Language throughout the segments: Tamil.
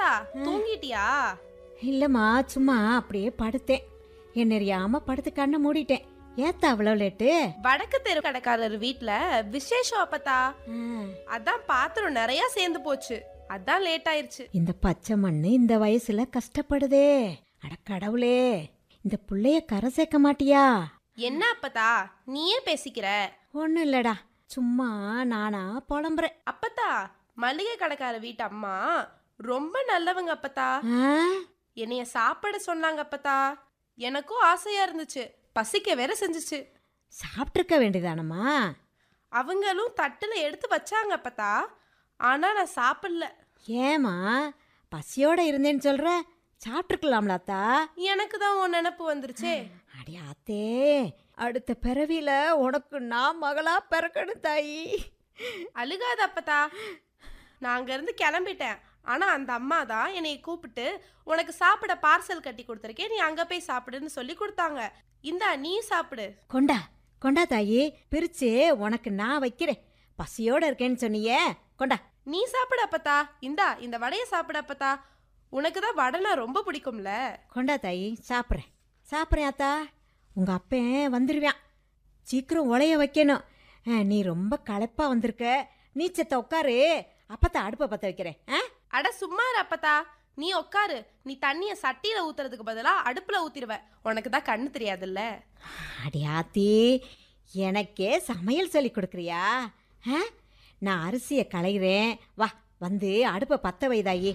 அப்பத்தா தூங்கிட்டியா இல்லம்மா சும்மா அப்படியே படுத்தேன் என்ன அறியாம படுத்து கண்ணை மூடிட்டேன் ஏத்தா அவ்வளோ லேட்டு வடக்கு தெரு கடைக்காரர் வீட்ல விசேஷம் அப்பத்தா அதான் பாத்திரம் நிறைய சேர்ந்து போச்சு அதான் லேட் ஆயிருச்சு இந்த பச்சை மண்ணு இந்த வயசுல கஷ்டப்படுதே அட கடவுளே இந்த புள்ளைய கரை சேர்க்க மாட்டியா என்ன அப்பத்தா நீயே பேசிக்கிற ஒன்றும் இல்லடா சும்மா நானா புலம்புறேன் அப்பத்தா மளிகை கடைக்கார வீட்டு அம்மா ரொம்ப நல்லவங்க அப்பத்தா ஆ? என்னைய சாப்பிட சொன்னாங்க அப்பத்தா எனக்கும் ஆசையா இருந்துச்சு பசிக்க வேற செஞ்சுச்சு சாப்பிட்டிருக்க வேண்டியதானம்மா அவங்களும் தட்டுல எடுத்து வச்சாங்க அப்பத்தா ஆனா நான் சாப்பிடல ஏமா பசியோட இருந்தேன்னு சொல்ற சாப்பிட்ருக்கலாம்லாத்தா எனக்கு தான் உன் நினப்பு வந்துருச்சே அடி ஆத்தே அடுத்த பிறவியில உனக்கு நான் மகளா பிறக்கணும் தாயி அழுகாத அப்பத்தா நான் அங்கேருந்து கிளம்பிட்டேன் ஆனால் அந்த அம்மா தான் என்னை கூப்பிட்டு உனக்கு சாப்பிட பார்சல் கட்டி கொடுத்துருக்கேன் நீ அங்கே போய் சாப்பிடுன்னு சொல்லி கொடுத்தாங்க இந்தா நீ சாப்பிடு கொண்டா கொண்டா தாயி பிரிச்சு உனக்கு நான் வைக்கிறேன் பசியோட இருக்கேன்னு சொன்னியே கொண்டா நீ சாப்பிடு அப்பத்தா இந்தா இந்த வடையை சாப்பிடு அப்பத்தா உனக்கு தான் வடைனா ரொம்ப பிடிக்கும்ல கொண்டா தாயி சாப்பிட்றேன் சாப்பிட்றேன் ஆத்தா உங்க அப்பன் வந்துடுவான் சீக்கிரம் உலைய வைக்கணும் ஆ, நீ ரொம்ப களைப்பா வந்திருக்க நீச்சத்தை உட்காரு அப்பத்தா அடுப்பை பற்ற வைக்கிறேன் ஆ அட சும்மா இரு அப்பத்தா நீ உட்காரு நீ தண்ணியை சட்டியில் ஊத்துறதுக்கு பதிலாக அடுப்பில் ஊற்றிடுவ உனக்கு தான் கண்ணு தெரியாதுல்ல அடி ஆத்தி எனக்கே சமையல் சொல்லி கொடுக்குறியா ஆ நான் அரிசியை களைகிறேன் வா வந்து அடுப்பை பற்ற வைதாயி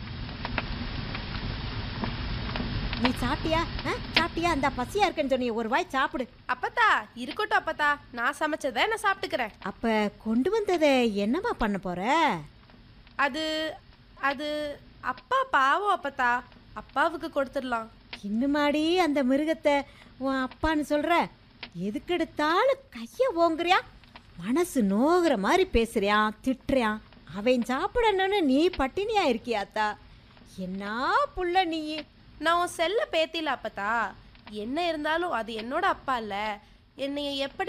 நீ சாப்பிட்டியா ஆ சாப்பிட்டியா அந்த பசியா இருக்குன்னு சொன்னி ஒரு வாய் சாப்பிடு அப்பத்தா இருக்கட்டும் அப்பத்தா நான் சமைச்சதை நான் சாப்பிட்டுக்கிறேன் அப்ப கொண்டு வந்ததை என்னம்மா பண்ண போற அது அது அப்பா பாவம் அப்பத்தா அப்பாவுக்கு கொடுத்துடலாம் இன்னுமாடி அந்த மிருகத்தை உன் அப்பான்னு சொல்ற எதுக்கெடுத்தாலும் கைய ஓங்குறியா மனசு நோகுற மாதிரி பேசுறியான் திட்டுறியான் அவன் சாப்பிடணும்னு நீ பட்டினியா இருக்கியாத்தா என்ன புள்ள நீ நான் உன் செல்ல பேத்தில அப்பத்தா என்ன இருந்தாலும் அது என்னோட அப்பா இல்ல என்னைய எப்படி